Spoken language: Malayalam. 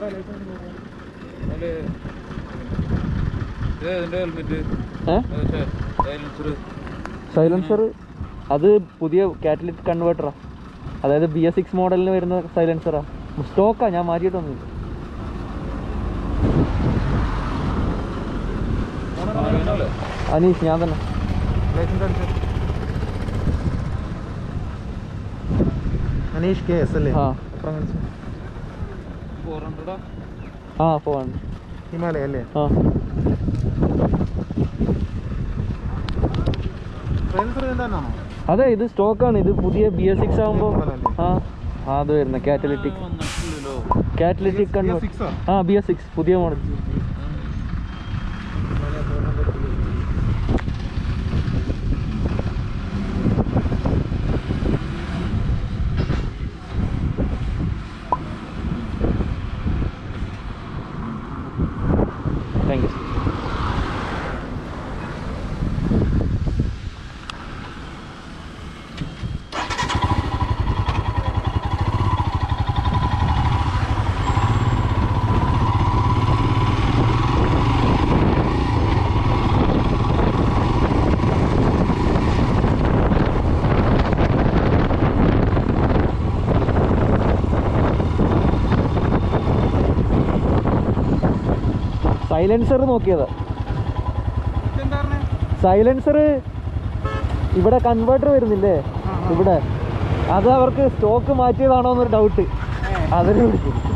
ഹെൽമെറ്റ് ഏ സൈലൻസർ സൈലൻസർ അത് പുതിയ കാറ്റലിക് കൺവേർട്ടറാ അതായത് ബി എസ് സിക്സ് മോഡലിന് വരുന്ന സൈലൻസറാ സ്റ്റോക്കാ ഞാൻ മാറ്റിയിട്ടൊന്നുമില്ല അനീഷ് ഞാൻ തന്നെ അനീഷ് കെ എസ് അല്ലേ ആ ഫോർ ഹൺഡ്രഡാ ആ ഫോൺ ഹിമാലയ അല്ലേ ആ സൈലൻസർ എന്താണോ അതെ ഇത് സ്റ്റോക്കാണ് ഇത് പുതിയ ബി എസ് സിക്സ് ആകുമ്പോൾ മോഡലല്ലേ? ആ ആ, അത് വരുന്ന കാറ്റലിറ്റിക് വന്നിട്ടില്ലല്ലോ കാറ്റലിറ്റിക് BS6 കൺവേർട്ടർ ആ? ആ ബി എസ് സിക്സ് പുതിയ മോഡൽ താങ്ക് യു സൈലൻസർ നോക്കിയതാ സൈലൻസർ ഇവിടെ കൺവേർട്ടർ വരുന്നില്ലേ ഇവിടെ അത് അവർക്ക് സ്റ്റോക്ക് മാറ്റിയതാണോ എന്നൊരു ഡൗട്ട് അതിന് വിളിച്ചു